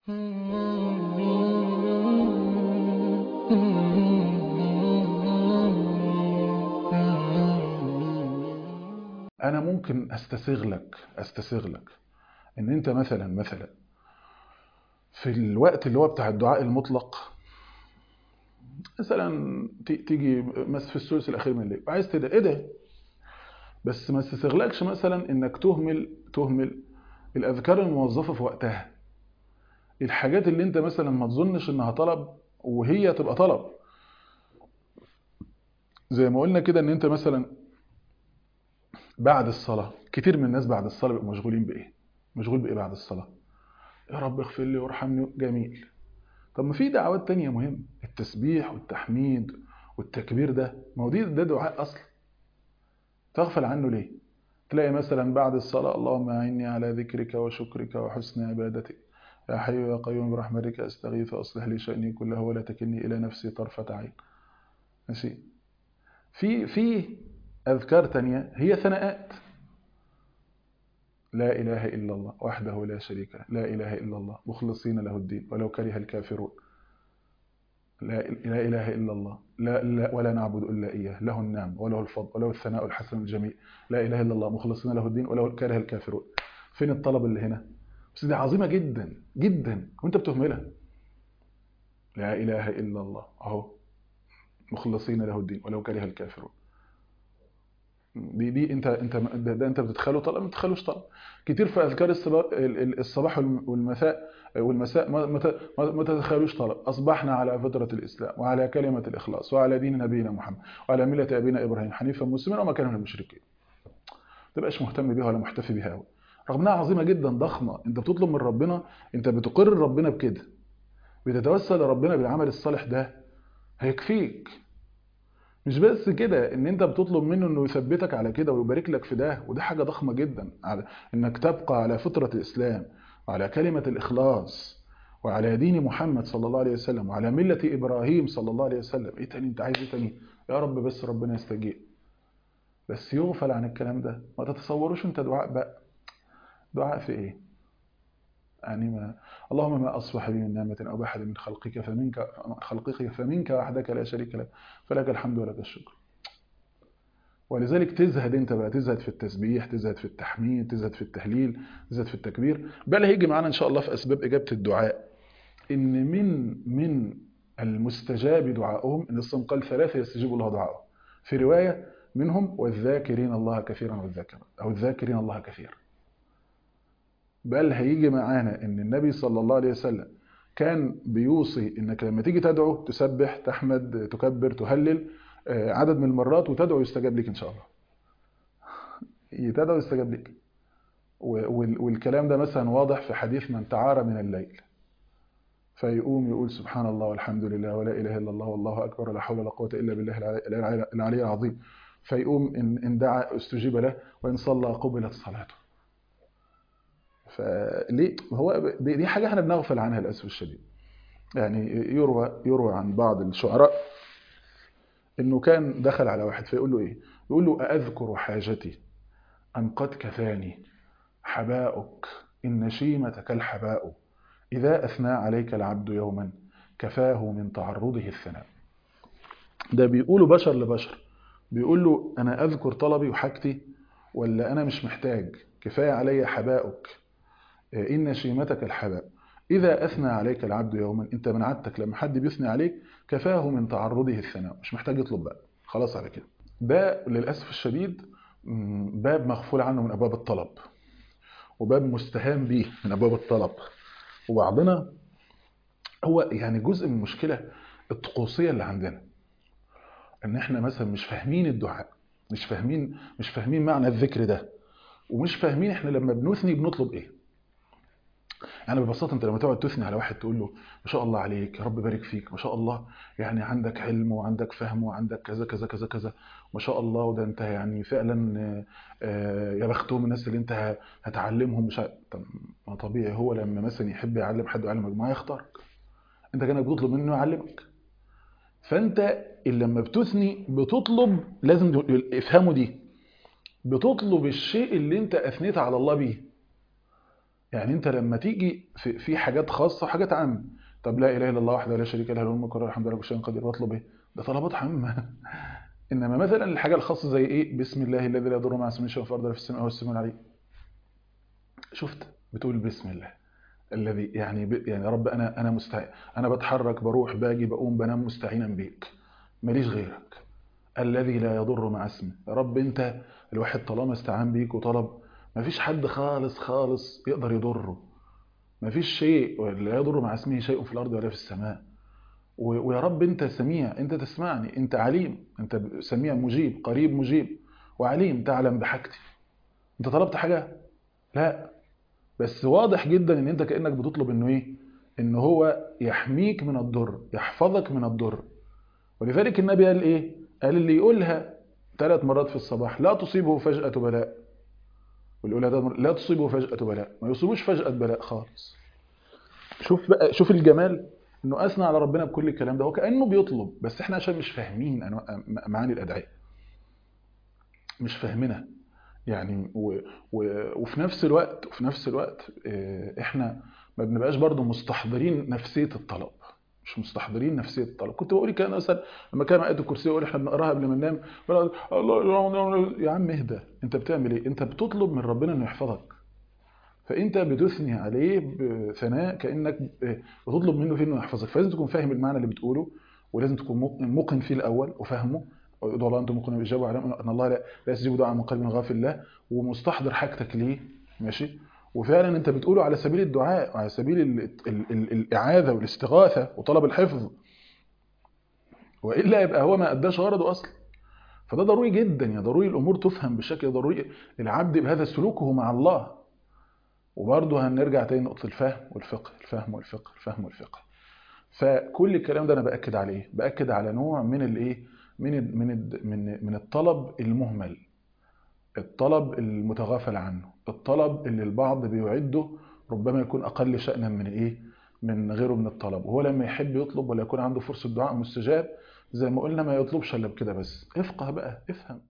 انا ممكن استسيغ لك استسيغ لك ان انت مثلا مثلا في الوقت اللي هو بتاع الدعاء المطلق مثلا ت- تيجي مثلا في الثلث الاخير من الليل عايز تدعي ايه ده بس ما تستغلكش مثلا انك تهمل تهمل الاذكار الموظفه في وقتها الحاجات اللي انت مثلا ما تظنش انها طلب وهي تبقى طلب زي ما قلنا كده ان انت مثلا بعد الصلاه كتير من الناس بعد الصلاه بيبقوا مشغولين بايه مشغول بايه بعد الصلاه يا رب اغفر لي وارحمني جميل طب ما في دعوات تانية مهمة التسبيح والتحميد والتكبير ده ما هو دي ده دعاء اصلا تغفل عنه ليه تلاقي مثلا بعد الصلاة اللهم أعني على ذكرك وشكرك وحسن عبادتك يا حي يا قيوم برحمتك أستغيث أصلح لي شأني كله ولا تكلني إلى نفسي طرفة عين ماشي في في أذكار تانية هي ثناءات لا إله إلا الله وحده لا شريك له لا إله إلا الله مخلصين له الدين ولو كره الكافرون لا, لا إله إلا الله لا, لا ولا نعبد إلا إياه له النعم وله الفضل وله الثناء الحسن الجميل لا إله إلا الله مخلصين له الدين ولو كره الكافرون فين الطلب اللي هنا بس دي عظيمة جدا جدا وانت بتهملها لا إله إلا الله أهو مخلصين له الدين ولو كره الكافرون دي دي انت انت ده, ده انت بتدخله طلب ما بتدخلوش طلب كتير في اذكار الصباح الصباح والمساء والمساء ما ما ما تدخلوش طلب اصبحنا على فطره الاسلام وعلى كلمه الاخلاص وعلى دين نبينا محمد وعلى مله ابينا ابراهيم حنيفا مسلما وما كان من المشركين ما تبقاش مهتم بيها ولا محتفي بيها قوي رغم انها عظيمه جدا ضخمه انت بتطلب من ربنا انت بتقر ربنا بكده بتتوسل لربنا بالعمل الصالح ده هيكفيك مش بس كده ان انت بتطلب منه انه يثبتك على كده ويبارك لك في ده وده حاجه ضخمه جدا على انك تبقى على فطره الاسلام وعلى كلمه الاخلاص وعلى دين محمد صلى الله عليه وسلم وعلى مله ابراهيم صلى الله عليه وسلم ايه تاني انت عايز ايه تاني يا رب بس ربنا يستجيب بس يغفل عن الكلام ده ما تتصوروش انت دعاء بقى دعاء في ايه يعني ما اللهم ما أصبح بي من نعمة أو بأحد من خلقك فمنك خلقك فمنك وحدك لا شريك لك فلك الحمد ولك الشكر ولذلك تزهد انت بقى تزهد في التسبيح تزهد في التحميد تزهد في التهليل تزهد في التكبير بل هيجي معانا ان شاء الله في اسباب اجابه الدعاء ان من من المستجاب دعائهم ان الصم قال ثلاثه يستجيب الله دعائهم في روايه منهم والذاكرين الله كثيرا والذاكرات او الذاكرين الله كثيرا بل هيجي معانا ان النبي صلى الله عليه وسلم كان بيوصي انك لما تيجي تدعو تسبح تحمد تكبر تهلل عدد من المرات وتدعو يستجاب لك ان شاء الله تدعو يستجاب لك والكلام ده مثلا واضح في حديث من تعارى من الليل فيقوم يقول سبحان الله والحمد لله ولا اله الا الله والله اكبر ولا حول ولا قوه الا بالله العلي العظيم فيقوم ان دعا استجيب له وان صلى قبلت صلاته فليه هو دي حاجه احنا بنغفل عنها للاسف الشديد يعني يروى يروى عن بعض الشعراء انه كان دخل على واحد فيقول له ايه يقول له اذكر حاجتي ام قد كفاني حباؤك ان نشيمتك الحباء اذا اثنى عليك العبد يوما كفاه من تعرضه الثناء ده بيقوله بشر لبشر بيقول له انا اذكر طلبي وحاجتي ولا انا مش محتاج كفايه علي حباؤك إن شيمتك الحباء إذا أثنى عليك العبد يوما أنت من عادتك لما حد بيثني عليك كفاه من تعرضه الثناء مش محتاج يطلب بقى خلاص على كده ده للأسف الشديد باب مغفول عنه من أبواب الطلب وباب مستهان به من أبواب الطلب وبعضنا هو يعني جزء من المشكلة الطقوسية اللي عندنا ان احنا مثلا مش فاهمين الدعاء مش فاهمين مش فاهمين معنى الذكر ده ومش فاهمين احنا لما بنثني بنطلب ايه يعني ببساطه انت لما تقعد تثني على واحد تقول له ما شاء الله عليك يا رب بارك فيك ما شاء الله يعني عندك علم وعندك فهم وعندك كذا كذا كذا كذا ما شاء الله وده انت يعني فعلا يا بختهم الناس اللي انت هتعلمهم مش ما طبيعي هو لما مثلا يحب يعلم حد يعلم مجموعه يختارك انت كانك بتطلب منه يعلمك فانت لما بتثني بتطلب لازم افهموا دي بتطلب الشيء اللي انت اثنيت على الله بيه يعني انت لما تيجي في, في حاجات خاصه وحاجات عامه طب لا اله الا الله وحده لا شريك له له الملك وله الحمد لله كل شيء قدير واطلب ايه ده طلبات عامه انما مثلا الحاجه الخاصه زي ايه بسم الله الذي لا يضر مع اسمه شيء في الارض ولا في السماء هو السميع العليم شفت بتقول بسم الله الذي يعني ب... يعني رب انا انا مستعين انا بتحرك بروح باجي بقوم بنام مستعينا بيك ماليش غيرك الذي لا يضر مع اسمه يا رب انت الواحد طالما استعان بيك وطلب مفيش حد خالص خالص يقدر يضره مفيش شيء لا يضر مع اسمه شيء في الارض ولا في السماء و... ويا رب انت سميع انت تسمعني انت عليم انت سميع مجيب قريب مجيب وعليم تعلم بحاجتي انت طلبت حاجه لا بس واضح جدا ان انت كانك بتطلب انه ايه ان هو يحميك من الضر يحفظك من الضر ولذلك النبي قال ايه قال اللي يقولها ثلاث مرات في الصباح لا تصيبه فجأة بلاء واللي يقولها ثلاث مرات لا تصيبه فجأة بلاء ما يصيبوش فجأة بلاء خالص شوف بقى شوف الجمال انه اثنى على ربنا بكل الكلام ده هو كانه بيطلب بس احنا عشان مش فاهمين معاني الادعيه مش فاهمينها يعني و... و... وفي نفس الوقت وفي نفس الوقت احنا ما بنبقاش برضو مستحضرين نفسيه الطلب مش مستحضرين نفسيه الطلب كنت بقول كان مثلا لما كان ايه الكرسي يقول احنا بنقراها قبل ما ننام الله يا عم اهدى انت بتعمل ايه انت بتطلب من ربنا انه يحفظك فانت بتثني عليه بثناء كانك بتطلب منه فيه انه يحفظك فلازم تكون فاهم المعنى اللي بتقوله ولازم تكون موقن فيه الاول وفاهمه ادعوا الله انتم موقنون بالاجابه واعلموا ان الله لا, لا يستجيب دعاء من قلب غافل له ومستحضر حاجتك ليه ماشي وفعلا انت بتقوله على سبيل الدعاء وعلى سبيل ال ال ال الاعاذه والاستغاثه وطلب الحفظ والا يبقى هو ما اداش غرضه اصلا فده ضروري جدا يا ضروري الامور تفهم بشكل ضروري العبد بهذا سلوكه مع الله وبرضه هنرجع تاني نقطه الفهم والفقه الفهم والفقه الفهم والفقه فكل الكلام ده انا باكد عليه باكد على نوع من الايه من من من من الطلب المهمل الطلب المتغافل عنه الطلب اللي البعض بيعده ربما يكون اقل شانا من ايه من غيره من الطلب وهو لما يحب يطلب ولا يكون عنده فرصه دعاء مستجاب زي ما قلنا ما يطلبش الا بكده بس افقه بقى افهم